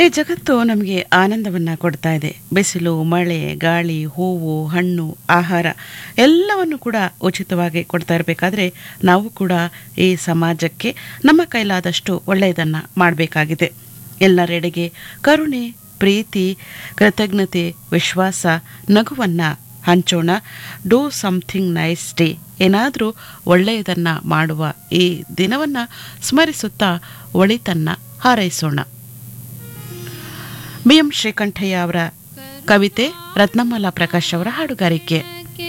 ಈ ಜಗತ್ತು ನಮಗೆ ಆನಂದವನ್ನು ಕೊಡ್ತಾ ಇದೆ ಬಿಸಿಲು ಮಳೆ ಗಾಳಿ ಹೂವು ಹಣ್ಣು ಆಹಾರ ಎಲ್ಲವನ್ನು ಕೂಡ ಉಚಿತವಾಗಿ ಕೊಡ್ತಾ ಇರಬೇಕಾದ್ರೆ ನಾವು ಕೂಡ ಈ ಸಮಾಜಕ್ಕೆ ನಮ್ಮ ಕೈಲಾದಷ್ಟು ಒಳ್ಳೆಯದನ್ನು ಮಾಡಬೇಕಾಗಿದೆ ಎಲ್ಲರೆಡೆಗೆ ಕರುಣೆ ಪ್ರೀತಿ ಕೃತಜ್ಞತೆ ವಿಶ್ವಾಸ ನಗುವನ್ನು ಹಂಚೋಣ ಡೂ ಸಮಥಿಂಗ್ ನೈಸ್ ಡೇ ಏನಾದರೂ ಒಳ್ಳೆಯದನ್ನು ಮಾಡುವ ಈ ದಿನವನ್ನು ಸ್ಮರಿಸುತ್ತಾ ಒಳಿತನ್ನು ಹಾರೈಸೋಣ ಬಿ ಎಂ ಶ್ರೀಕಂಠಯ್ಯ ಅವರ ಕವಿತೆ ರತ್ನಮಾಲಾ ಪ್ರಕಾಶ್ ಅವರ ಹಾಡುಗಾರಿಕೆ